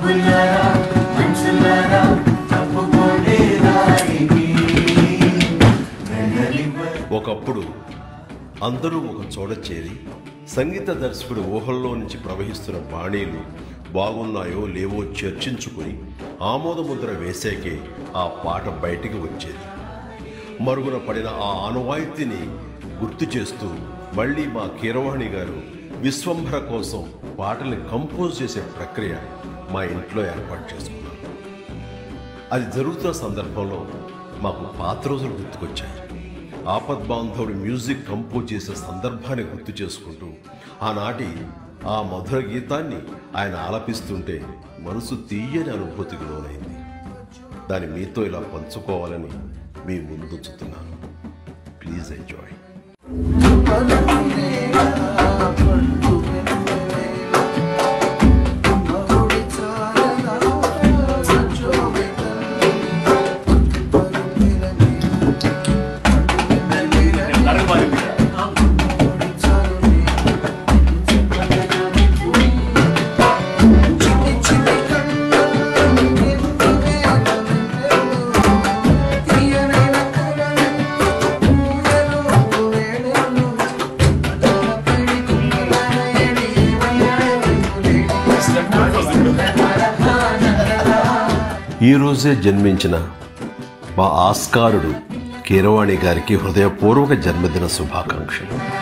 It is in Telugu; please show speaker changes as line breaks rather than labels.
మబ్బులారా మంచులారా తప్పుకోండి దారికి వెళ్ళనివ్వరు
ఒకప్పుడు అందరూ ఒక చోట చేరి సంగీత దర్శకుడి ఊహల్లో నుంచి ప్రవహిస్తున్న బాణీలు బాగున్నాయో లేవో చర్చించుకుని ఆమోదముద్ర వేసాకే ఆ పాట బయటికి వచ్చేది మరుగున పడిన ఆ ఆనవాయితీని గుర్తు చేస్తూ మళ్ళీ మా కీరవాణి గారు విశ్వంభర కోసం పాటల్ని కంపోజ్ చేసే ప్రక్రియ మా ఇంట్లో ఏర్పాటు చేసుకున్నాం అది జరుగుతున్న సందర్భంలో మాకు పాత రోజులు గుర్తుకొచ్చాయి ఆపద్బాంధవుడు మ్యూజిక్ కంపోజ్ చేసే సందర్భాన్ని గుర్తు చేసుకుంటూ ఆనాటి ఆ మధుర గీతాన్ని ఆయన ఆలపిస్తుంటే మనసు తీయని అనుభూతికి లోనైంది దాన్ని మీతో ఇలా పంచుకోవాలని మీ ముందుంచుతున్నాను ప్లీజ్ ఎంజాయ్ ఈ రోజే జన్మించిన మా ఆస్కారుడు కీరవాణి గారికి హృదయపూర్వక జన్మదిన శుభాకాంక్షలు